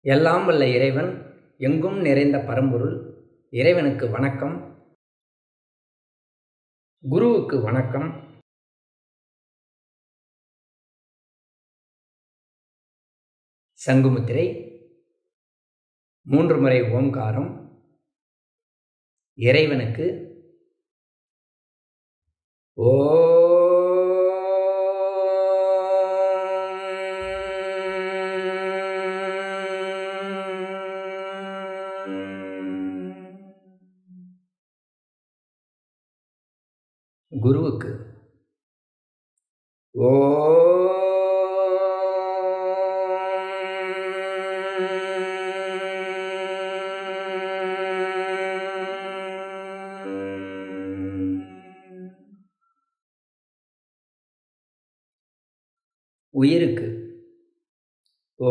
எல்லாம் வல்ல இறைவன் எங்கும் நிறைந்த பரம்பொருள் இறைவனுக்கு வணக்கம் குருவுக்கு வணக்கம் சங்குமுத்திரை மூன்று முறை ஓம்காரம் இறைவனுக்கு ஓ குருவுக்கு ஓ உயிருக்கு ஓ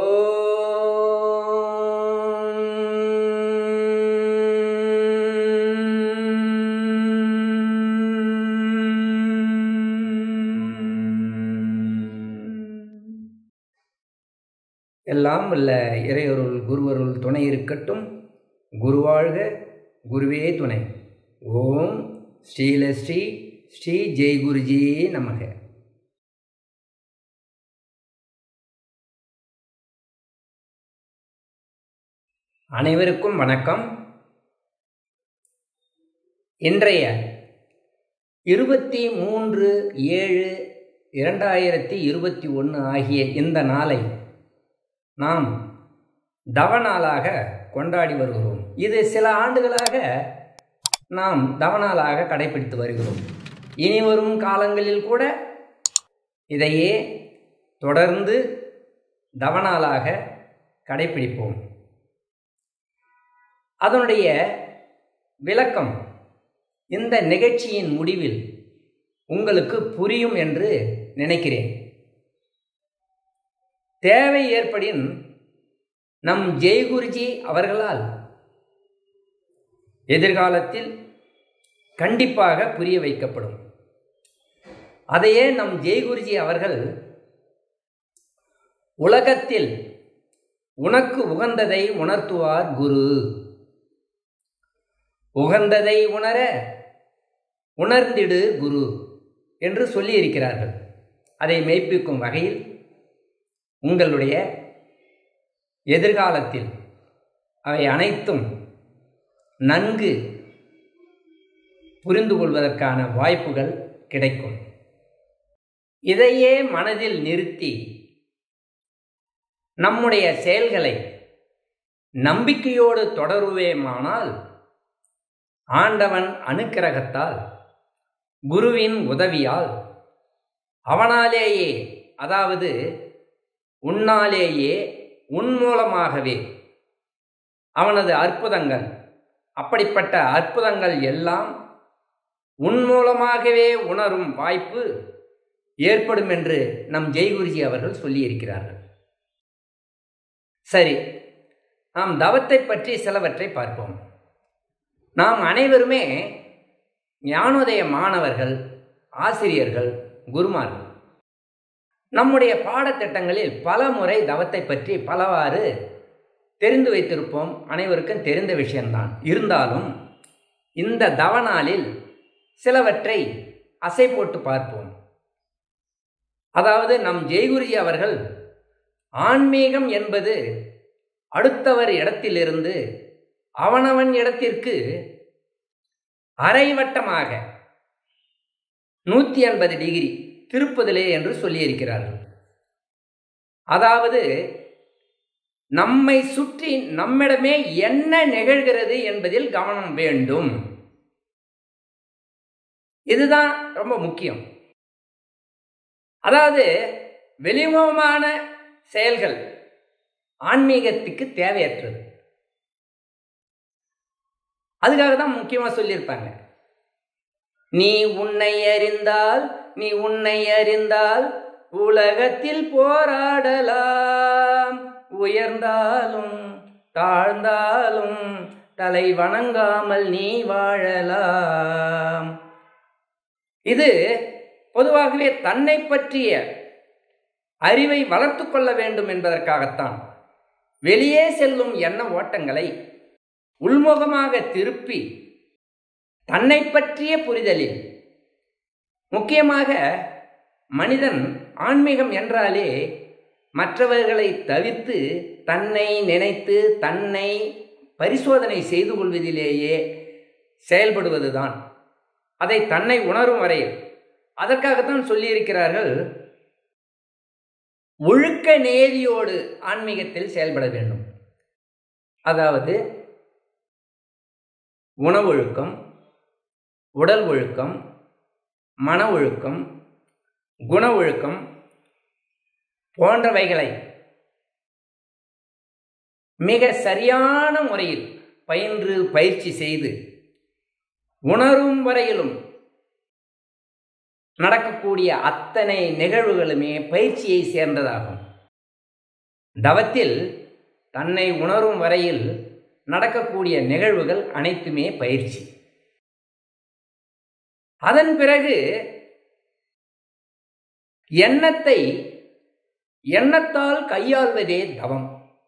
எல்லாம் வல்ல இறையொருள் குருவருள் துணை இருக்கட்டும் குருவாழ்க குருவே துணை ஓம் ஸ்ரீலஸ்ரீ ஸ்ரீ ஜெய் குருஜி நமக அனைவருக்கும் வணக்கம் இன்றைய இருபத்தி மூன்று ஏழு இரண்டாயிரத்தி இருபத்தி ஒன்று ஆகிய இந்த நாளை நாம் தவநாளாக கொண்டாடி வருகிறோம் இது சில ஆண்டுகளாக நாம் தவநாளாக கடைபிடித்து வருகிறோம் இனி வரும் காலங்களில் கூட இதையே தொடர்ந்து தவநாளாக கடைபிடிப்போம் அதனுடைய விளக்கம் இந்த நிகழ்ச்சியின் முடிவில் உங்களுக்கு புரியும் என்று நினைக்கிறேன் தேவை ஏற்படின் நம் ஜெய்குருஜி அவர்களால் எதிர்காலத்தில் கண்டிப்பாக புரிய வைக்கப்படும் அதையே நம் ஜெய்குருஜி அவர்கள் உலகத்தில் உனக்கு உகந்ததை உணர்த்துவார் குரு உகந்ததை உணர உணர்ந்திடு குரு என்று சொல்லியிருக்கிறார்கள் அதை மெய்ப்பிக்கும் வகையில் உங்களுடைய எதிர்காலத்தில் அவை அனைத்தும் நன்கு புரிந்து கொள்வதற்கான வாய்ப்புகள் கிடைக்கும் இதையே மனதில் நிறுத்தி நம்முடைய செயல்களை நம்பிக்கையோடு தொடருவேமானால் ஆண்டவன் அனுக்கிரகத்தால் குருவின் உதவியால் அவனாலேயே அதாவது உன்னாலேயே உன் மூலமாகவே அவனது அற்புதங்கள் அப்படிப்பட்ட அற்புதங்கள் எல்லாம் உன் மூலமாகவே உணரும் வாய்ப்பு ஏற்படும் என்று நம் ஜெய்குருஜி அவர்கள் சொல்லியிருக்கிறார்கள் சரி நாம் தவத்தை பற்றி சிலவற்றை பார்ப்போம் நாம் அனைவருமே ஞானோதய மாணவர்கள் ஆசிரியர்கள் குருமார்கள் நம்முடைய பாடத்திட்டங்களில் பல முறை தவத்தை பற்றி பலவாறு தெரிந்து வைத்திருப்போம் அனைவருக்கும் தெரிந்த விஷயம்தான் இருந்தாலும் இந்த தவநாளில் சிலவற்றை அசை போட்டு பார்ப்போம் அதாவது நம் ஜெய்குருஜி அவர்கள் ஆன்மீகம் என்பது அடுத்தவர் இடத்திலிருந்து அவனவன் இடத்திற்கு அரைவட்டமாக நூற்றி எண்பது டிகிரி திருப்புதலே என்று சொல்லியிருக்கிறார்கள் அதாவது நம்மை சுற்றி நம்மிடமே என்ன நிகழ்கிறது என்பதில் கவனம் வேண்டும் இதுதான் ரொம்ப முக்கியம் அதாவது வெளிமுகமான செயல்கள் ஆன்மீகத்துக்கு தேவையற்றது அதுக்காக தான் முக்கியமாக சொல்லியிருப்பாங்க நீ உன்னை அறிந்தால் நீ உன்னை அறிந்தால் உலகத்தில் போராடலாம் உயர்ந்தாலும் தாழ்ந்தாலும் தலை வணங்காமல் நீ வாழலாம் இது பொதுவாகவே தன்னை பற்றிய அறிவை வளர்த்து கொள்ள வேண்டும் என்பதற்காகத்தான் வெளியே செல்லும் எண்ண ஓட்டங்களை உள்முகமாக திருப்பி தன்னை பற்றிய புரிதலில் முக்கியமாக மனிதன் ஆன்மீகம் என்றாலே மற்றவர்களை தவிர்த்து தன்னை நினைத்து தன்னை பரிசோதனை செய்து கொள்வதிலேயே செயல்படுவதுதான் அதை தன்னை உணரும் வரையில் அதற்காகத்தான் சொல்லியிருக்கிறார்கள் ஒழுக்க நேதியோடு ஆன்மீகத்தில் செயல்பட வேண்டும் அதாவது உணவொழுக்கம் உடல் ஒழுக்கம் மன ஒழுக்கம் குண ஒழுக்கம் போன்றவைகளை மிக சரியான முறையில் பயின்று பயிற்சி செய்து உணரும் வரையிலும் நடக்கக்கூடிய அத்தனை நிகழ்வுகளுமே பயிற்சியை சேர்ந்ததாகும் தவத்தில் தன்னை உணரும் வரையில் நடக்கக்கூடிய நிகழ்வுகள் அனைத்துமே பயிற்சி அதன் பிறகு எண்ணத்தை எண்ணத்தால் கையாள்வதே தவம்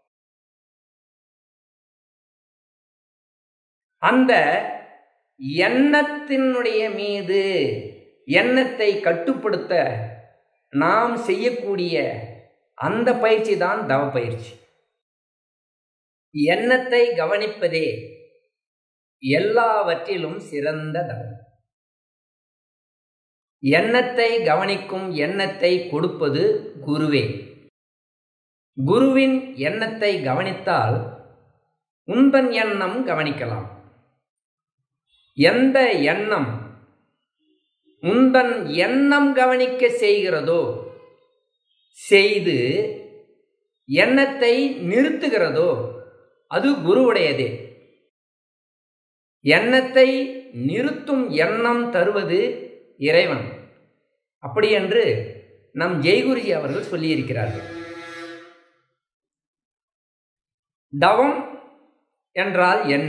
அந்த எண்ணத்தினுடைய மீது எண்ணத்தை கட்டுப்படுத்த நாம் செய்யக்கூடிய அந்த பயிற்சி தான் தவ பயிற்சி எண்ணத்தை கவனிப்பதே எல்லாவற்றிலும் சிறந்த தவம் எண்ணத்தை கவனிக்கும் எண்ணத்தை கொடுப்பது குருவே குருவின் எண்ணத்தை கவனித்தால் உந்தன் எண்ணம் கவனிக்கலாம் எந்த எண்ணம் உந்தன் எண்ணம் கவனிக்க செய்கிறதோ செய்து எண்ணத்தை நிறுத்துகிறதோ அது குருவுடையதே எண்ணத்தை நிறுத்தும் எண்ணம் தருவது இறைவன் அப்படி என்று நம் ஜெய்குருஜி அவர்கள் சொல்லியிருக்கிறார்கள் தவம் என்றால் என்ன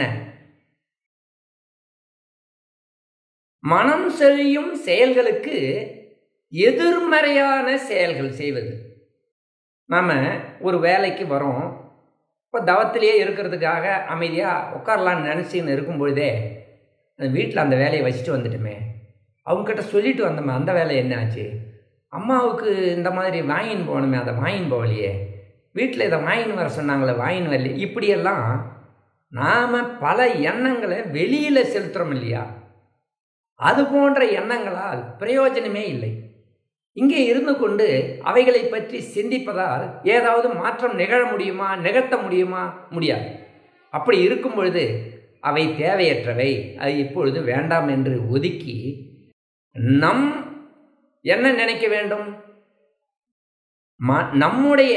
மனம் செழியும் செயல்களுக்கு எதிர்மறையான செயல்கள் செய்வது நாம் ஒரு வேலைக்கு வரோம் இப்போ தவத்திலேயே இருக்கிறதுக்காக அமைதியாக உட்காரலான்னு நினச்சின்னு இருக்கும் பொழுதே அந்த வீட்டில் அந்த வேலையை வச்சுட்டு வந்துட்டோமே அவங்கக்கிட்ட சொல்லிட்டு வந்தோமே அந்த வேலை என்ன ஆச்சு அம்மாவுக்கு இந்த மாதிரி வாங்கின்னு போகணுமே அதை வாங்கின்னு போகலையே வீட்டில் இதை வாங்கின்னு வர சொன்னாங்களே வாங்கின்னு வரலையே இப்படியெல்லாம் நாம் பல எண்ணங்களை வெளியில் செலுத்துகிறோம் இல்லையா அது போன்ற எண்ணங்களால் பிரயோஜனமே இல்லை இங்கே இருந்து கொண்டு அவைகளை பற்றி சிந்திப்பதால் ஏதாவது மாற்றம் நிகழ முடியுமா நிகழ்த்த முடியுமா முடியாது அப்படி இருக்கும் பொழுது அவை தேவையற்றவை அது இப்பொழுது வேண்டாம் என்று ஒதுக்கி நம் என்ன நினைக்க வேண்டும் ம நம்முடைய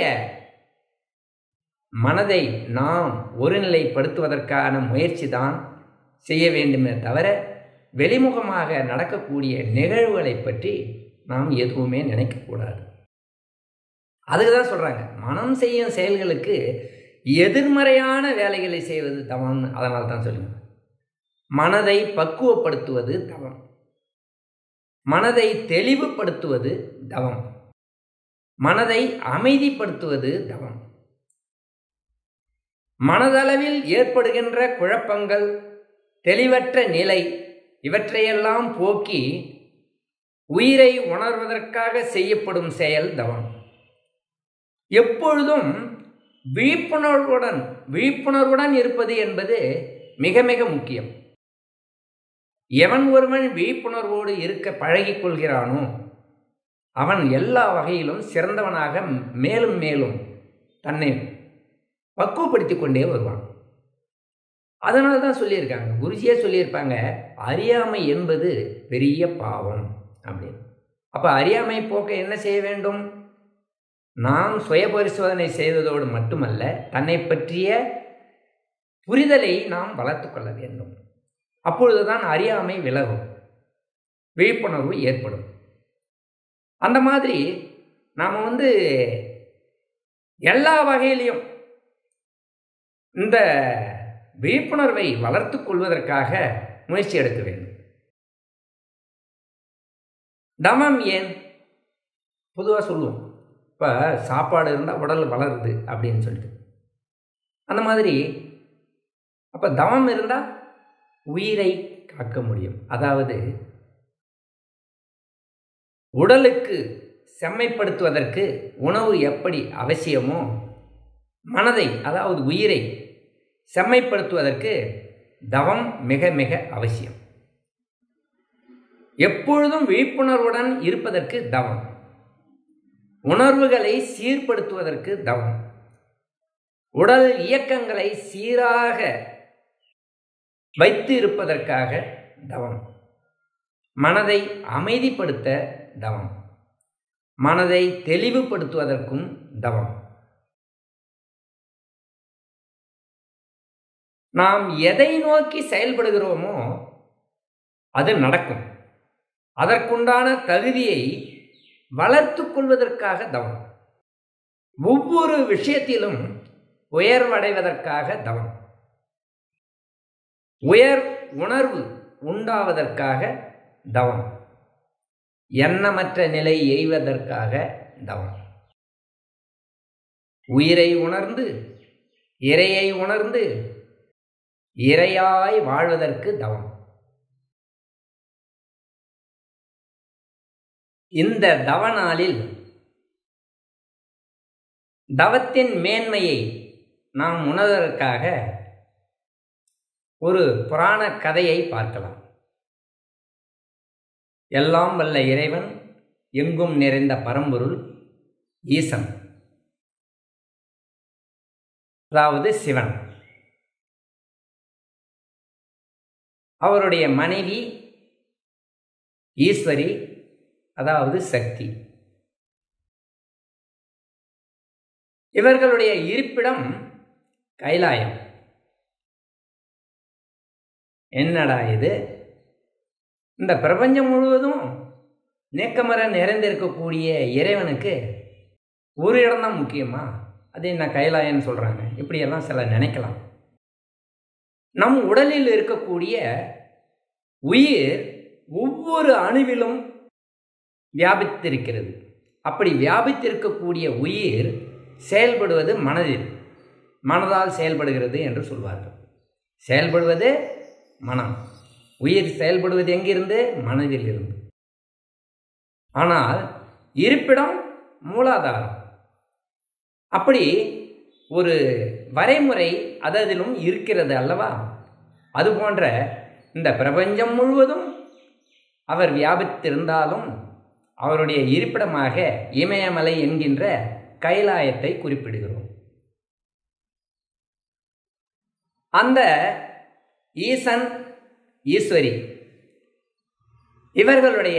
மனதை நாம் ஒருநிலைப்படுத்துவதற்கான முயற்சி தான் செய்ய வேண்டுமே தவிர வெளிமுகமாக நடக்கக்கூடிய நிகழ்வுகளை பற்றி நாம் எதுவுமே நினைக்கக்கூடாது அதுக்கு தான் சொல்கிறாங்க மனம் செய்யும் செயல்களுக்கு எதிர்மறையான வேலைகளை செய்வது தவம்னு அதனால தான் சொல்லுங்க மனதை பக்குவப்படுத்துவது தவம் மனதை தெளிவுபடுத்துவது தவம் மனதை அமைதிப்படுத்துவது தவம் மனதளவில் ஏற்படுகின்ற குழப்பங்கள் தெளிவற்ற நிலை இவற்றையெல்லாம் போக்கி உயிரை உணர்வதற்காக செய்யப்படும் செயல் தவம் எப்பொழுதும் விழிப்புணர்வுடன் விழிப்புணர்வுடன் இருப்பது என்பது மிக மிக முக்கியம் எவன் ஒருவன் விழிப்புணர்வோடு இருக்க பழகிக் கொள்கிறானோ அவன் எல்லா வகையிலும் சிறந்தவனாக மேலும் மேலும் தன்னை பக்குவப்படுத்தி கொண்டே வருவான் அதனால தான் சொல்லியிருக்காங்க குருஜியே சொல்லியிருப்பாங்க அறியாமை என்பது பெரிய பாவம் அப்படின்னு அப்போ அறியாமை போக்க என்ன செய்ய வேண்டும் நாம் சுய பரிசோதனை செய்வதோடு மட்டுமல்ல தன்னை பற்றிய புரிதலை நாம் வளர்த்து கொள்ள வேண்டும் அப்பொழுதுதான் அறியாமை விலகும் விழிப்புணர்வு ஏற்படும் அந்த மாதிரி நாம் வந்து எல்லா வகையிலையும் இந்த விழிப்புணர்வை வளர்த்து கொள்வதற்காக முயற்சி எடுக்க வேண்டும் தமம் ஏன் பொதுவாக சொல்லுவோம் இப்போ சாப்பாடு இருந்தால் உடல் வளருது அப்படின்னு சொல்லிட்டு அந்த மாதிரி அப்போ தவம் இருந்தால் உயிரை காக்க முடியும் அதாவது உடலுக்கு செம்மைப்படுத்துவதற்கு உணவு எப்படி அவசியமோ மனதை அதாவது உயிரை செம்மைப்படுத்துவதற்கு தவம் மிக மிக அவசியம் எப்பொழுதும் விழிப்புணர்வுடன் இருப்பதற்கு தவம் உணர்வுகளை சீர்படுத்துவதற்கு தவம் உடல் இயக்கங்களை சீராக வைத்து இருப்பதற்காக தவம் மனதை அமைதிப்படுத்த தவம் மனதை தெளிவுபடுத்துவதற்கும் தவம் நாம் எதை நோக்கி செயல்படுகிறோமோ அது நடக்கும் அதற்குண்டான தகுதியை வளர்த்து கொள்வதற்காக தவம் ஒவ்வொரு விஷயத்திலும் உயர்வடைவதற்காக தவம் உயர் உணர்வு உண்டாவதற்காக தவம் எண்ணமற்ற நிலை எய்வதற்காக தவம் உயிரை உணர்ந்து இறையை உணர்ந்து இறையாய் வாழ்வதற்கு தவம் இந்த தவநாளில் தவத்தின் மேன்மையை நாம் உணர்வதற்காக ஒரு புராண கதையை பார்க்கலாம் எல்லாம் வல்ல இறைவன் எங்கும் நிறைந்த பரம்பொருள் ஈசன் அதாவது சிவன் அவருடைய மனைவி ஈஸ்வரி அதாவது சக்தி இவர்களுடைய இருப்பிடம் கைலாயம் என்னடா இது இந்த பிரபஞ்சம் முழுவதும் நேக்கமர நிறைந்திருக்கக்கூடிய இறைவனுக்கு ஒரு இடம்தான் முக்கியமா அது என்ன கைலாயம்னு சொல்கிறாங்க இப்படியெல்லாம் சில நினைக்கலாம் நம் உடலில் இருக்கக்கூடிய உயிர் ஒவ்வொரு அணுவிலும் வியாபித்திருக்கிறது அப்படி வியாபித்திருக்கக்கூடிய உயிர் செயல்படுவது மனதில் மனதால் செயல்படுகிறது என்று சொல்வார்கள் செயல்படுவது மனம் உயிர் செயல்படுவது எங்கிருந்து மனதில் இருந்து ஆனால் இருப்பிடம் மூலாதாரம் அப்படி ஒரு வரைமுறை அததிலும் இருக்கிறது அல்லவா அதுபோன்ற இந்த பிரபஞ்சம் முழுவதும் அவர் வியாபித்திருந்தாலும் அவருடைய இருப்பிடமாக இமயமலை என்கின்ற கைலாயத்தை குறிப்பிடுகிறோம் அந்த ஈசன் ஈஸ்வரி இவர்களுடைய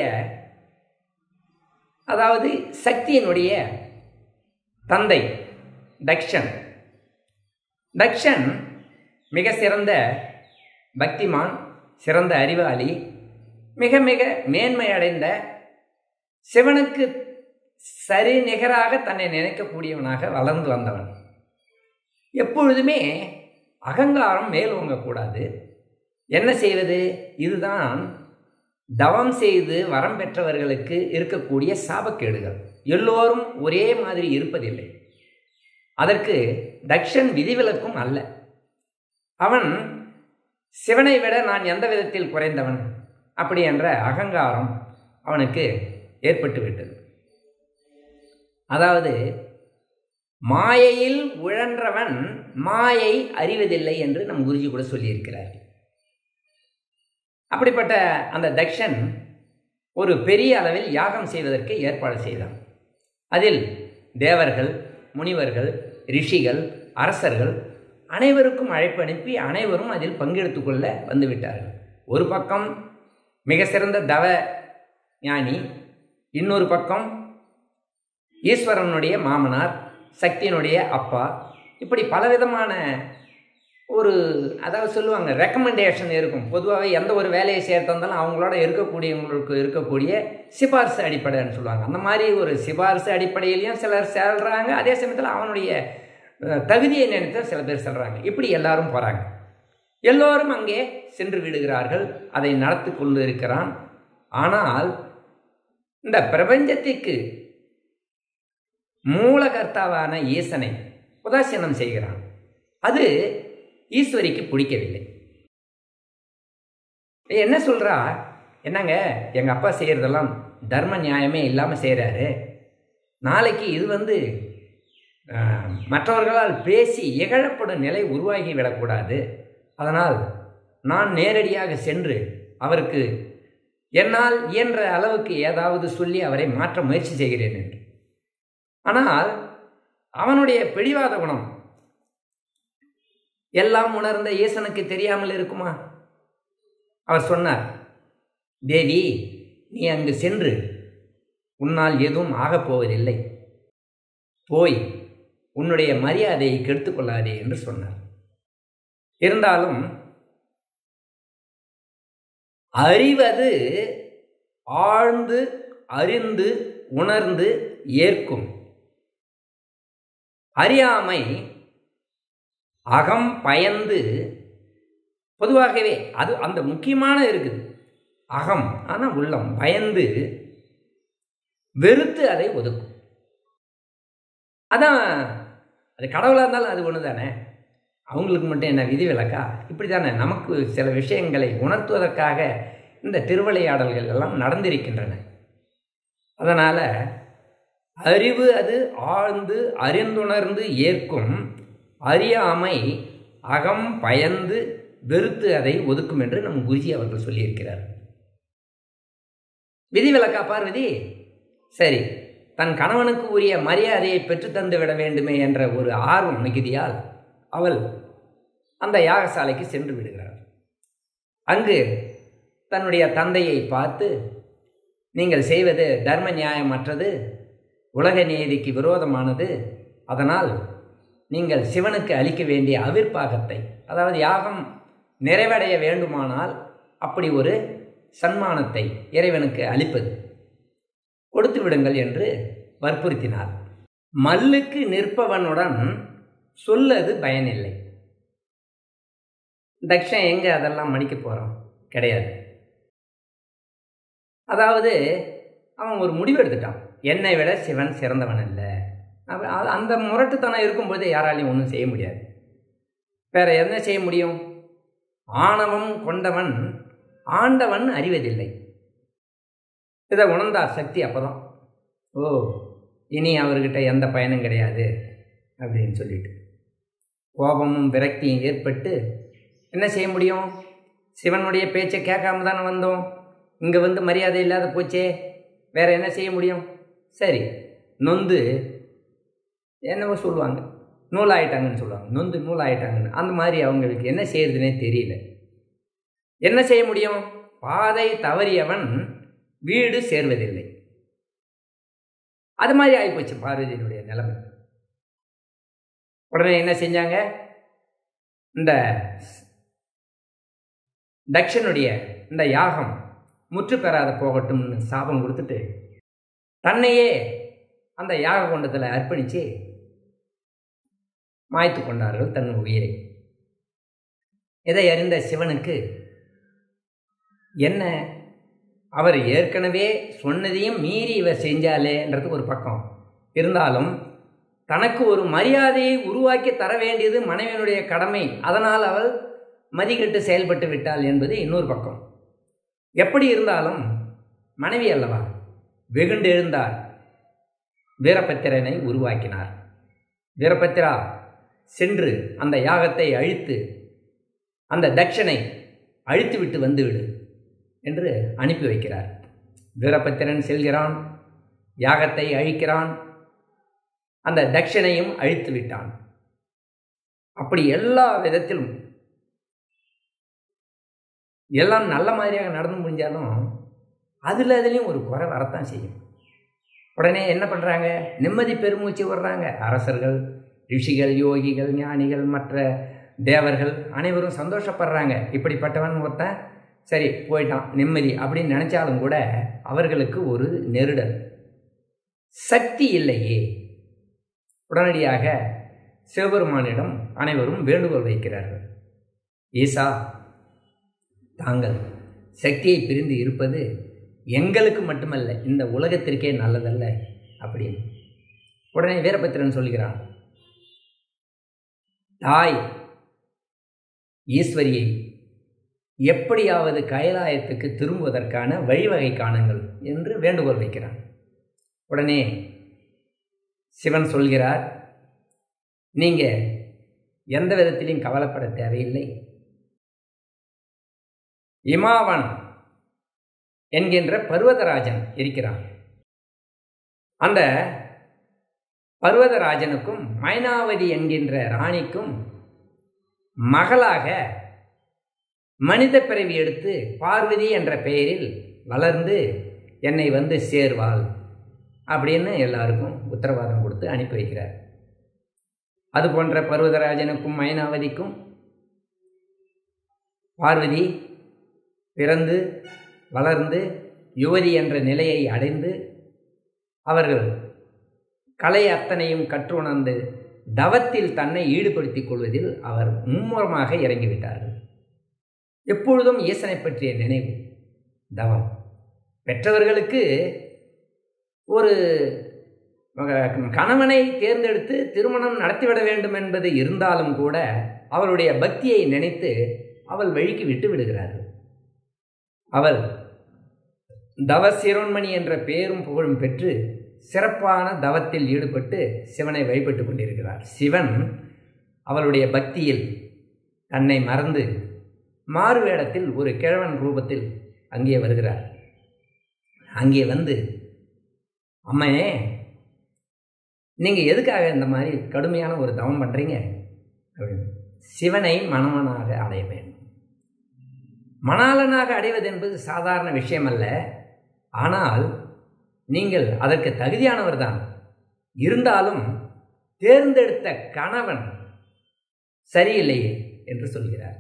அதாவது சக்தியினுடைய தந்தை தக்ஷன் தக்ஷன் மிக சிறந்த பக்திமான் சிறந்த அறிவாளி மிக மிக மேன்மை அடைந்த சிவனுக்கு சரி நிகராக தன்னை நினைக்கக்கூடியவனாக வளர்ந்து வந்தவன் எப்பொழுதுமே அகங்காரம் மேலோங்கக்கூடாது என்ன செய்வது இதுதான் தவம் செய்து வரம் பெற்றவர்களுக்கு இருக்கக்கூடிய சாபக்கேடுகள் எல்லோரும் ஒரே மாதிரி இருப்பதில்லை அதற்கு தக்ஷன் விதிவிலக்கும் அல்ல அவன் சிவனை விட நான் எந்த விதத்தில் குறைந்தவன் அப்படி என்ற அகங்காரம் அவனுக்கு ஏற்பட்டு விட்டது அதாவது மாயையில் உழன்றவன் மாயை அறிவதில்லை என்று நம் குருஜி கூட சொல்லியிருக்கிறார் அப்படிப்பட்ட அந்த தக்ஷன் ஒரு பெரிய அளவில் யாகம் செய்வதற்கு ஏற்பாடு செய்தான் அதில் தேவர்கள் முனிவர்கள் ரிஷிகள் அரசர்கள் அனைவருக்கும் அழைப்பு அனுப்பி அனைவரும் அதில் பங்கெடுத்து கொள்ள வந்துவிட்டார்கள் ஒரு பக்கம் மிக சிறந்த தவ ஞானி இன்னொரு பக்கம் ஈஸ்வரனுடைய மாமனார் சக்தியினுடைய அப்பா இப்படி பலவிதமான ஒரு அதாவது சொல்லுவாங்க ரெக்கமெண்டேஷன் இருக்கும் பொதுவாகவே எந்த ஒரு வேலையை சேர்த்து வந்தாலும் அவங்களோட இருக்கக்கூடியவங்களுக்கு இருக்கக்கூடிய சிபாரிசு அடிப்படைன்னு சொல்லுவாங்க அந்த மாதிரி ஒரு சிபாரிசு அடிப்படையிலையும் சிலர் செல்றாங்க அதே சமயத்தில் அவனுடைய தகுதியை நினைத்து சில பேர் செல்றாங்க இப்படி எல்லாரும் போகிறாங்க எல்லோரும் அங்கே சென்று விடுகிறார்கள் அதை நடத்தி கொண்டு இருக்கிறான் ஆனால் இந்த பிரபஞ்சத்திற்கு மூலகர்த்தாவான ஈசனை உதாசீனம் செய்கிறான் அது ஈஸ்வரிக்கு பிடிக்கவில்லை என்ன சொல்கிறா என்னங்க எங்கள் அப்பா செய்கிறதெல்லாம் தர்ம நியாயமே இல்லாமல் செய்கிறாரு நாளைக்கு இது வந்து ஆஹ், மற்றவர்களால் பேசி இகழப்படும் நிலை உருவாகி விடக்கூடாது அதனால் நான் நேரடியாக சென்று அவருக்கு என்னால் இயன்ற அளவுக்கு ஏதாவது சொல்லி அவரை மாற்ற முயற்சி செய்கிறேன் என்று ஆனால் அவனுடைய பிடிவாத குணம் எல்லாம் உணர்ந்த ஈசனுக்கு தெரியாமல் இருக்குமா அவர் சொன்னார் தேவி நீ அங்கு சென்று உன்னால் எதுவும் ஆகப் போவதில்லை போய் உன்னுடைய மரியாதையை கெடுத்துக் கொள்ளாதே என்று சொன்னார் இருந்தாலும் அறிவது ஆழ்ந்து அறிந்து உணர்ந்து ஏற்கும் அறியாமை அகம் பயந்து பொதுவாகவே அது அந்த முக்கியமான இருக்குது அகம் ஆனால் உள்ளம் பயந்து வெறுத்து அதை ஒதுக்கும் அதான் அது கடவுளாக இருந்தாலும் அது ஒன்று தானே அவங்களுக்கு மட்டும் என்ன விதி விலக்கா இப்படி தானே நமக்கு சில விஷயங்களை உணர்த்துவதற்காக இந்த திருவிளையாடல்கள் எல்லாம் நடந்திருக்கின்றன அதனால் அறிவு அது ஆழ்ந்து அறிந்துணர்ந்து ஏற்கும் அறியாமை அகம் பயந்து வெறுத்து அதை ஒதுக்கும் என்று நம் குருஜி அவர்கள் சொல்லியிருக்கிறார் விதிவிலக்கா பார்வதி சரி தன் கணவனுக்கு உரிய மரியாதையை பெற்றுத்தந்து விட வேண்டுமே என்ற ஒரு ஆர்வம் மிகுதியால் அவள் அந்த யாகசாலைக்கு சென்று விடுகிறார் அங்கு தன்னுடைய தந்தையை பார்த்து நீங்கள் செய்வது தர்ம நியாயமற்றது உலக நீதிக்கு விரோதமானது அதனால் நீங்கள் சிவனுக்கு அளிக்க வேண்டிய அவிர்ப்பாகத்தை அதாவது யாகம் நிறைவடைய வேண்டுமானால் அப்படி ஒரு சன்மானத்தை இறைவனுக்கு அளிப்பது கொடுத்து விடுங்கள் என்று வற்புறுத்தினார் மல்லுக்கு நிற்பவனுடன் சொல்லது பயனில்லை தக்ஷன் எங்கே அதெல்லாம் மடிக்க போகிறான் கிடையாது அதாவது அவன் ஒரு முடிவு எடுத்துட்டான் என்னை விட சிவன் சிறந்தவன் அல்ல அவ- அது- அந்த முரட்டுத்தனம் இருக்கும்போது யாராலையும் ஒன்றும் செய்ய முடியாது வேற என்ன செய்ய முடியும் ஆணவம் கொண்டவன் ஆண்டவன் அறிவதில்லை இதை உணர்ந்தார் சக்தி அப்பதான் ஓ இனி அவர்கிட்ட எந்த பயனும் கிடையாது அப்படின்னு சொல்லிட்டு கோபமும் விரக்தியும் ஏற்பட்டு என்ன செய்ய முடியும் சிவனுடைய பேச்சை கேட்காம தானே வந்தோம் இங்கே வந்து மரியாதை இல்லாத போச்சே வேற என்ன செய்ய முடியும் சரி நொந்து என்னவோ சொல்லுவாங்க நூலாயிட்டாங்கன்னு சொல்லுவாங்க நொந்து நூலாயிட்டாங்கன்னு அந்த மாதிரி அவங்களுக்கு என்ன செய்யறதுனே தெரியல என்ன செய்ய முடியும் பாதை தவறியவன் வீடு சேர்வதில்லை அது மாதிரி ஆகிப்போச்சு பார்வதியினுடைய நிலைமை உடனே என்ன செஞ்சாங்க இந்த தக்ஷனுடைய இந்த யாகம் முற்று பெறாத போகட்டும்னு சாபம் கொடுத்துட்டு தன்னையே அந்த யாக குண்டத்தில் அர்ப்பணித்து மாய்த்து கொண்டார்கள் தன் உயிரை இதை அறிந்த சிவனுக்கு என்ன அவர் ஏற்கனவே சொன்னதையும் மீறி இவர் செஞ்சாலேன்றது ஒரு பக்கம் இருந்தாலும் தனக்கு ஒரு மரியாதையை உருவாக்கி தர வேண்டியது மனைவியினுடைய கடமை அதனால் அவள் மதிக்கட்டு செயல்பட்டு விட்டாள் என்பது இன்னொரு பக்கம் எப்படி இருந்தாலும் மனைவி அல்லவா வெகுண்டு எழுந்தார் வீரபத்திரனை உருவாக்கினார் வீரபத்திரா சென்று அந்த யாகத்தை அழித்து அந்த தட்சனை அழித்து விட்டு வந்துவிடு என்று அனுப்பி வைக்கிறார் வீரபத்திரன் செல்கிறான் யாகத்தை அழிக்கிறான் அந்த தட்சணையும் அழித்து விட்டான் அப்படி எல்லா விதத்திலும் எல்லாம் நல்ல மாதிரியாக நடந்து முடிஞ்சாலும் அதில் அதுலேயும் ஒரு குறை வரத்தான் செய்யும் உடனே என்ன பண்ணுறாங்க நிம்மதி பெருமூச்சு விடுறாங்க அரசர்கள் ரிஷிகள் யோகிகள் ஞானிகள் மற்ற தேவர்கள் அனைவரும் சந்தோஷப்படுறாங்க இப்படிப்பட்டவன் ஒருத்தன் சரி போயிட்டான் நிம்மதி அப்படின்னு நினச்சாலும் கூட அவர்களுக்கு ஒரு நெருடல் சக்தி இல்லையே உடனடியாக சிவபெருமானிடம் அனைவரும் வேண்டுகோள் வைக்கிறார்கள் ஈசா தாங்கள் சக்தியை பிரிந்து இருப்பது எங்களுக்கு மட்டுமல்ல இந்த உலகத்திற்கே நல்லதல்ல அப்படின்னு உடனே வீரபத்திரன் சொல்கிறான் தாய் ஈஸ்வரியை எப்படியாவது கைலாயத்துக்கு திரும்புவதற்கான வழிவகை காணுங்கள் என்று வேண்டுகோள் வைக்கிறான் உடனே சிவன் சொல்கிறார் நீங்கள் எந்த விதத்திலையும் கவலைப்பட தேவையில்லை இமாவன் என்கின்ற பர்வதராஜன் இருக்கிறான் அந்த பர்வதராஜனுக்கும் மைனாவதி என்கின்ற ராணிக்கும் மகளாக மனித பிறவி எடுத்து பார்வதி என்ற பெயரில் வளர்ந்து என்னை வந்து சேர்வாள் அப்படின்னு எல்லாருக்கும் உத்தரவாதம் கொடுத்து அனுப்பி வைக்கிறார் அது போன்ற பர்வதராஜனுக்கும் மைனாவதிக்கும் பார்வதி பிறந்து வளர்ந்து யுவதி என்ற நிலையை அடைந்து அவர்கள் கலை அத்தனையும் கற்றுணர்ந்து தவத்தில் தன்னை ஈடுபடுத்திக் கொள்வதில் அவர் மும்முரமாக இறங்கிவிட்டார்கள் எப்பொழுதும் ஈசனை பற்றிய நினைவு தவம் பெற்றவர்களுக்கு ஒரு கணவனை தேர்ந்தெடுத்து திருமணம் நடத்திவிட வேண்டும் என்பது இருந்தாலும் கூட அவளுடைய பக்தியை நினைத்து அவள் வழிக்கு விட்டு விடுகிறார்கள் அவள் தவசிரோன்மணி என்ற பெயரும் புகழும் பெற்று சிறப்பான தவத்தில் ஈடுபட்டு சிவனை வழிபட்டு கொண்டிருக்கிறார் சிவன் அவளுடைய பக்தியில் தன்னை மறந்து மாறுவேடத்தில் ஒரு கிழவன் ரூபத்தில் அங்கே வருகிறார் அங்கே வந்து அம்மையே நீங்கள் எதுக்காக இந்த மாதிரி கடுமையான ஒரு தவம் பண்ணுறீங்க அப்படின்னு சிவனை மணவனாக அடைய வேண்டும் மணாளனாக அடைவது என்பது சாதாரண விஷயம் அல்ல ஆனால் நீங்கள் அதற்கு தகுதியானவர் தான் இருந்தாலும் தேர்ந்தெடுத்த கணவன் சரியில்லையே என்று சொல்கிறார்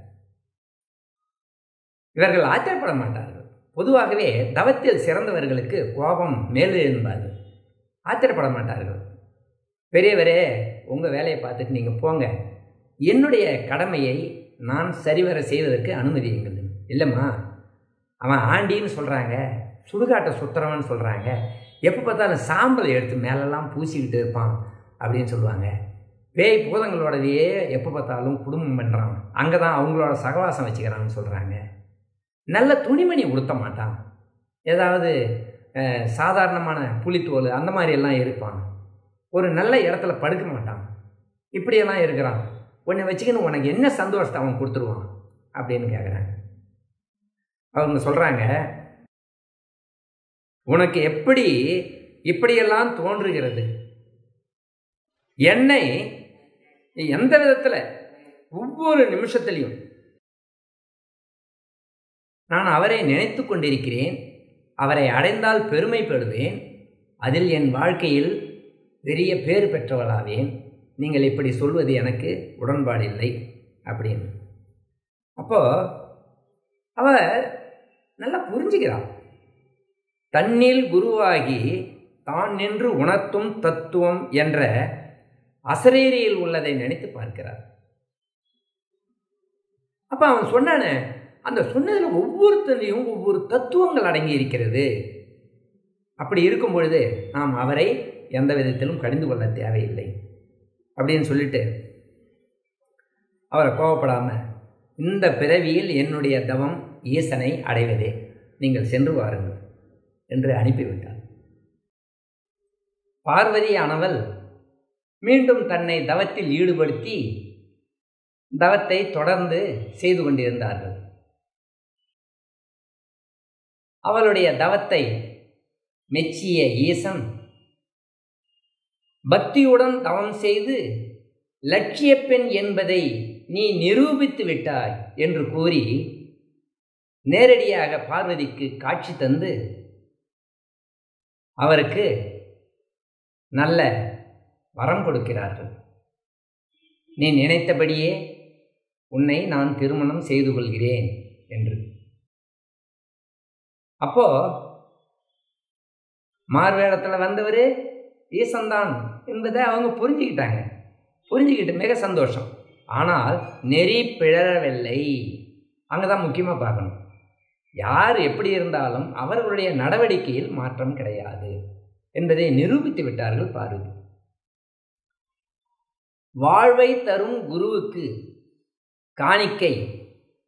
இவர்கள் ஆச்சரியப்பட மாட்டார்கள் பொதுவாகவே தவத்தில் சிறந்தவர்களுக்கு கோபம் மேலெழும்பாது ஆச்சரியப்பட மாட்டார்கள் பெரியவரே உங்கள் வேலையை பார்த்துட்டு நீங்கள் போங்க என்னுடைய கடமையை நான் சரிவர செய்வதற்கு அனுமதியுங்கள் இல்லைம்மா அவன் ஆண்டின்னு சொல்கிறாங்க சுடுகாட்டை சுத்துறவன் சொல்கிறாங்க எப்போ பார்த்தாலும் சாம்பலை எடுத்து மேலெல்லாம் பூசிக்கிட்டு இருப்பான் அப்படின்னு சொல்லுவாங்க பேய் பூதங்களோடதையே எப்போ பார்த்தாலும் குடும்பம் பண்ணுறான் அங்கே தான் அவங்களோட சகவாசம் வச்சுக்கிறான்னு சொல்கிறாங்க நல்ல துணிமணி உடுத்த மாட்டான் ஏதாவது சாதாரணமான புலித்தோல் அந்த மாதிரி எல்லாம் இருப்பான் ஒரு நல்ல இடத்துல படுக்க மாட்டான் இப்படியெல்லாம் இருக்கிறான் உன்னை வச்சுக்கின்னு உனக்கு என்ன சந்தோஷத்தை அவன் கொடுத்துருவான் அப்படின்னு கேட்குறாங்க அவங்க சொல்கிறாங்க உனக்கு எப்படி இப்படியெல்லாம் தோன்றுகிறது என்னை எந்த விதத்தில் ஒவ்வொரு நிமிஷத்துலையும் நான் அவரை நினைத்து கொண்டிருக்கிறேன் அவரை அடைந்தால் பெருமைப்படுவேன் அதில் என் வாழ்க்கையில் பெரிய பேர் பெற்றவளாவேன் நீங்கள் இப்படி சொல்வது எனக்கு உடன்பாடில்லை அப்படின்னு அப்போது அவர் நல்லா புரிஞ்சுக்கிறான் தன்னில் குருவாகி தான் நின்று உணர்த்தும் தத்துவம் என்ற அசரேரியில் உள்ளதை நினைத்து பார்க்கிறார் அப்போ அவன் சொன்னானே அந்த சொன்னதில் ஒவ்வொருத்தரையும் ஒவ்வொரு தத்துவங்கள் அடங்கி இருக்கிறது அப்படி இருக்கும் பொழுது நாம் அவரை எந்த விதத்திலும் கடிந்து கொள்ள தேவையில்லை அப்படின்னு சொல்லிட்டு அவரை கோவப்படாமல் இந்த பிறவியில் என்னுடைய தவம் ஈசனை அடைவதே நீங்கள் சென்று வாருங்கள் என்று அனுப்பிவிட்டார் பார்வதியானவள் மீண்டும் தன்னை தவத்தில் ஈடுபடுத்தி தவத்தை தொடர்ந்து செய்து கொண்டிருந்தார்கள் அவளுடைய தவத்தை மெச்சிய ஈசன் பக்தியுடன் தவம் செய்து லட்சிய பெண் என்பதை நீ நிரூபித்து விட்டாய் என்று கூறி நேரடியாக பார்வதிக்கு காட்சி தந்து அவருக்கு நல்ல வரம் கொடுக்கிறார்கள் நீ நினைத்தபடியே உன்னை நான் திருமணம் செய்து கொள்கிறேன் என்று அப்போ மார்வேடத்தில் வந்தவர் ஈசன்தான் என்பதை அவங்க புரிஞ்சுக்கிட்டாங்க புரிஞ்சுக்கிட்டு மிக சந்தோஷம் ஆனால் நெறி பிழறவில்லை அங்கே தான் முக்கியமாக பார்க்கணும் யார் எப்படி இருந்தாலும் அவர்களுடைய நடவடிக்கையில் மாற்றம் கிடையாது என்பதை நிரூபித்து விட்டார்கள் பார்வதி வாழ்வை தரும் குருவுக்கு காணிக்கை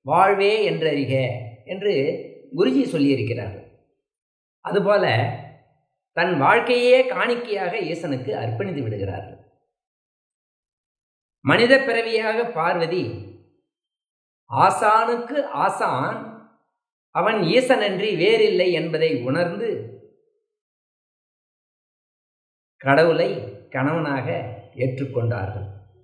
வாழ்வே என்றறிக என்று குருஜி சொல்லியிருக்கிறார்கள் அதுபோல தன் வாழ்க்கையே காணிக்கையாக ஈசனுக்கு அர்ப்பணித்து விடுகிறார்கள் மனித பிறவியாக பார்வதி ஆசானுக்கு ஆசான் அவன் ஈசனன்றி வேறில்லை என்பதை உணர்ந்து கடவுளை கணவனாக ஏற்றுக்கொண்டார்கள்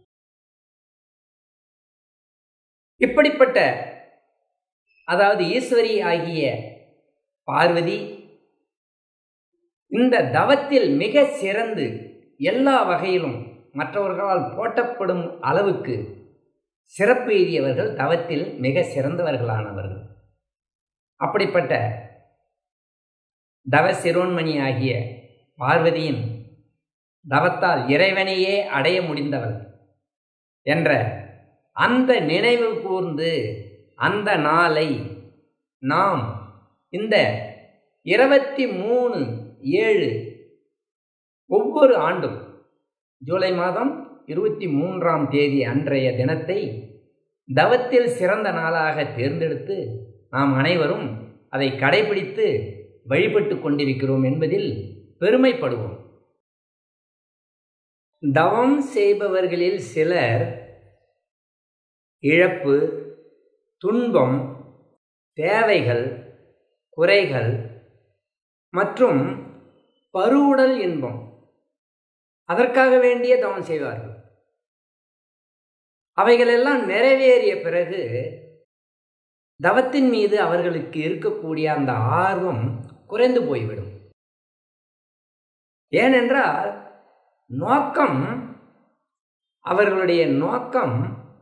இப்படிப்பட்ட அதாவது ஈஸ்வரி ஆகிய பார்வதி இந்த தவத்தில் மிக சிறந்து எல்லா வகையிலும் மற்றவர்களால் போட்டப்படும் அளவுக்கு சிறப்பு எய்தியவர்கள் தவத்தில் மிக சிறந்தவர்களானவர்கள் அப்படிப்பட்ட தவ சிரோன்மணி ஆகிய பார்வதியின் தவத்தால் இறைவனையே அடைய முடிந்தவள் என்ற அந்த நினைவு கூர்ந்து அந்த நாளை நாம் இந்த இருபத்தி மூணு ஏழு ஒவ்வொரு ஆண்டும் ஜூலை மாதம் இருபத்தி மூன்றாம் தேதி அன்றைய தினத்தை தவத்தில் சிறந்த நாளாக தேர்ந்தெடுத்து நாம் அனைவரும் அதை கடைபிடித்து வழிபட்டு கொண்டிருக்கிறோம் என்பதில் பெருமைப்படுவோம் தவம் செய்பவர்களில் சிலர் இழப்பு துன்பம் தேவைகள் குறைகள் மற்றும் பருவுடல் இன்பம் அதற்காக வேண்டிய தவம் செய்வார்கள் அவைகளெல்லாம் நிறைவேறிய பிறகு தவத்தின் மீது அவர்களுக்கு இருக்கக்கூடிய அந்த ஆர்வம் குறைந்து போய்விடும் ஏனென்றால் நோக்கம் அவர்களுடைய நோக்கம்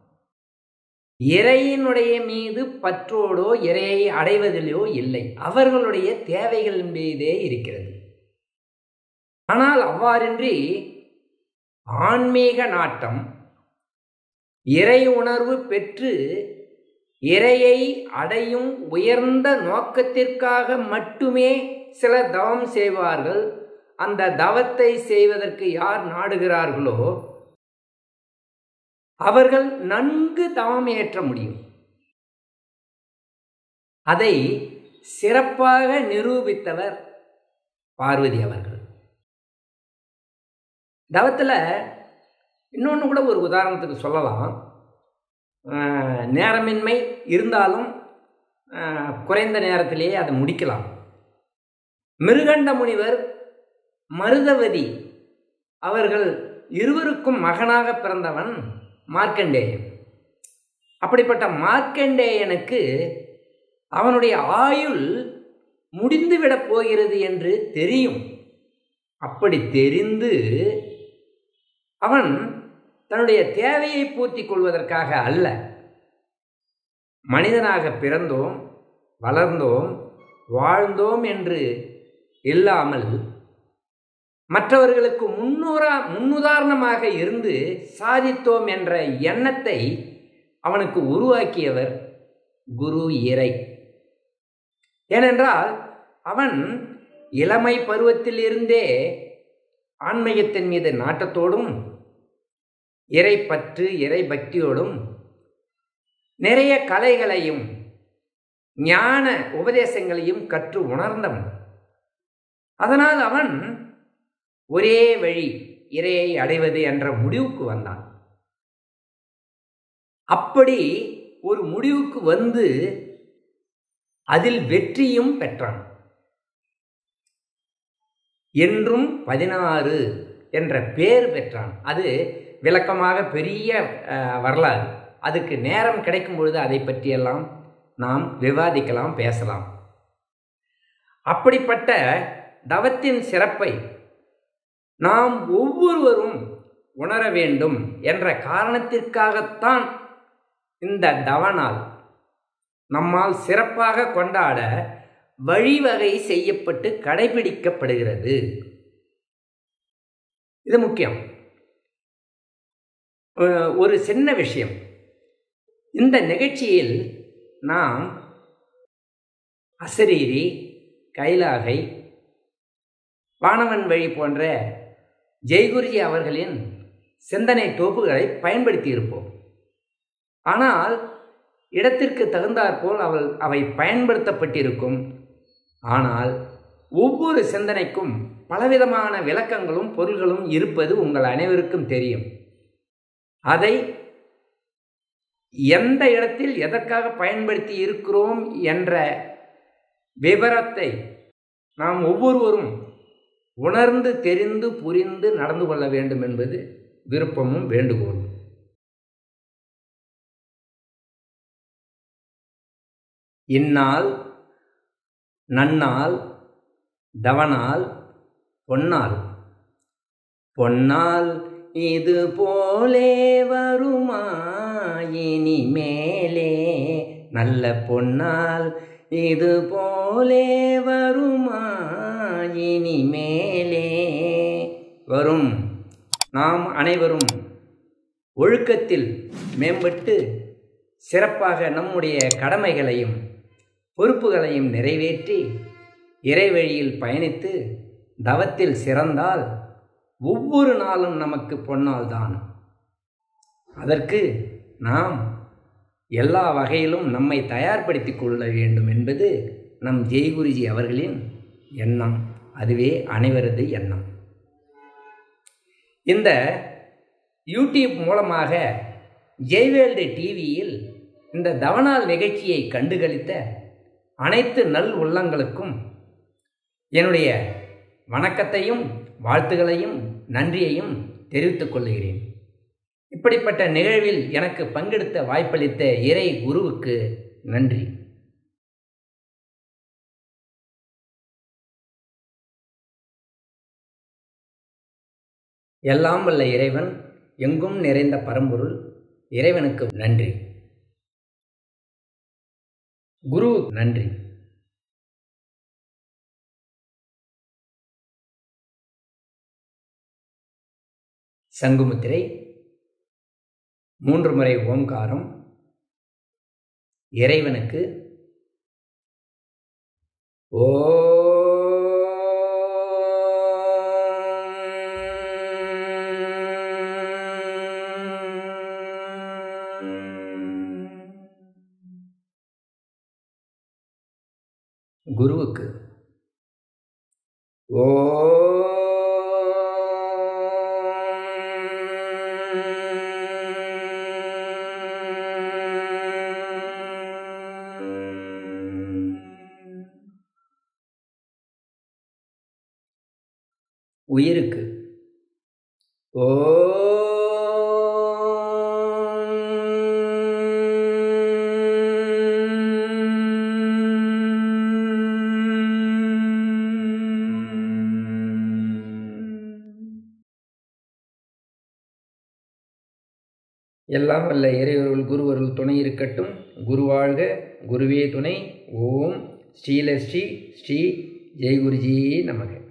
இறையினுடைய மீது பற்றோடோ இறையை அடைவதிலோ இல்லை அவர்களுடைய தேவைகள் மீதே இருக்கிறது ஆனால் அவ்வாறின்றி ஆன்மீக நாட்டம் இறை உணர்வு பெற்று இறையை அடையும் உயர்ந்த நோக்கத்திற்காக மட்டுமே சில தவம் செய்வார்கள் அந்த தவத்தை செய்வதற்கு யார் நாடுகிறார்களோ அவர்கள் நன்கு தவம் ஏற்ற முடியும் அதை சிறப்பாக நிரூபித்தவர் பார்வதி அவர்கள் தவத்தில் இன்னொன்று கூட ஒரு உதாரணத்துக்கு சொல்லலாம் நேரமின்மை இருந்தாலும் குறைந்த நேரத்திலேயே அதை முடிக்கலாம் மிருகண்ட முனிவர் மருதவதி அவர்கள் இருவருக்கும் மகனாக பிறந்தவன் மார்க்கண்டேயன் அப்படிப்பட்ட மார்க்கண்டேயனுக்கு அவனுடைய ஆயுள் முடிந்துவிடப் போகிறது என்று தெரியும் அப்படி தெரிந்து அவன் தன்னுடைய தேவையை பூர்த்தி கொள்வதற்காக அல்ல மனிதனாக பிறந்தோம் வளர்ந்தோம் வாழ்ந்தோம் என்று இல்லாமல் மற்றவர்களுக்கு முன்னூறா முன்னுதாரணமாக இருந்து சாதித்தோம் என்ற எண்ணத்தை அவனுக்கு உருவாக்கியவர் குரு இறை ஏனென்றால் அவன் இளமை பருவத்திலிருந்தே ஆன்மீகத்தின் மீது நாட்டத்தோடும் இறை பற்று இறை பக்தியோடும் நிறைய கலைகளையும் ஞான உபதேசங்களையும் கற்று உணர்ந்தவன் அதனால் அவன் ஒரே வழி இறையை அடைவது என்ற முடிவுக்கு வந்தான் அப்படி ஒரு முடிவுக்கு வந்து அதில் வெற்றியும் பெற்றான் என்றும் பதினாறு என்ற பேர் பெற்றான் அது விளக்கமாக பெரிய வரலாறு அதுக்கு நேரம் கிடைக்கும் பொழுது அதை பற்றியெல்லாம் நாம் விவாதிக்கலாம் பேசலாம் அப்படிப்பட்ட தவத்தின் சிறப்பை நாம் ஒவ்வொருவரும் உணர வேண்டும் என்ற காரணத்திற்காகத்தான் இந்த தவநாள் நம்மால் சிறப்பாக கொண்டாட வழிவகை செய்யப்பட்டு கடைபிடிக்கப்படுகிறது இது முக்கியம் ஒரு சின்ன விஷயம் இந்த நிகழ்ச்சியில் நாம் அசரீரி கைலாகை வானவன் வழி போன்ற ஜெய்குருஜி அவர்களின் சிந்தனை தொகுப்புகளை பயன்படுத்தி இருப்போம் ஆனால் இடத்திற்கு தகுந்தாற்போல் அவள் அவை பயன்படுத்தப்பட்டிருக்கும் ஆனால் ஒவ்வொரு சிந்தனைக்கும் பலவிதமான விளக்கங்களும் பொருள்களும் இருப்பது உங்கள் அனைவருக்கும் தெரியும் அதை எந்த இடத்தில் எதற்காக பயன்படுத்தி இருக்கிறோம் என்ற விவரத்தை நாம் ஒவ்வொருவரும் உணர்ந்து தெரிந்து புரிந்து நடந்து கொள்ள வேண்டும் என்பது விருப்பமும் வேண்டுகோளும் இந்நாள் நன்னாள் தவனால் பொன்னால் பொன்னால் இது போலே வருமா இனி மேலே நல்ல பொன்னால் இது போலே வருமா இனி மேலே வரும் நாம் அனைவரும் ஒழுக்கத்தில் மேம்பட்டு சிறப்பாக நம்முடைய கடமைகளையும் பொறுப்புகளையும் நிறைவேற்றி இறைவழியில் பயணித்து தவத்தில் சிறந்தால் ஒவ்வொரு நாளும் நமக்கு பொன்னால் தான் அதற்கு நாம் எல்லா வகையிலும் நம்மை தயார்படுத்திக் கொள்ள வேண்டும் என்பது நம் ஜெய்குருஜி அவர்களின் எண்ணம் அதுவே அனைவரது எண்ணம் இந்த யூடியூப் மூலமாக ஜெய்வேல்டு டிவியில் இந்த தவநாள் நிகழ்ச்சியை கண்டுகளித்த அனைத்து நல் உள்ளங்களுக்கும் என்னுடைய வணக்கத்தையும் வாழ்த்துகளையும் நன்றியையும் தெரிவித்துக் கொள்கிறேன் இப்படிப்பட்ட நிகழ்வில் எனக்கு பங்கெடுத்த வாய்ப்பளித்த இறை குருவுக்கு நன்றி எல்லாம் வல்ல இறைவன் எங்கும் நிறைந்த பரம்பொருள் இறைவனுக்கு நன்றி குரு நன்றி சங்குமுத்திரை மூன்று முறை ஓம்காரம் இறைவனுக்கு ஓ குருவுக்கு ஓ உயிருக்கு ஓ எல்லாம் வல்ல இறையொருள் குருவருள் துணை இருக்கட்டும் குருவாழ்க குருவே துணை ஓம் ஸ்ரீலஸ்ரீ ஸ்ரீ ஜெய்குருஜி நமக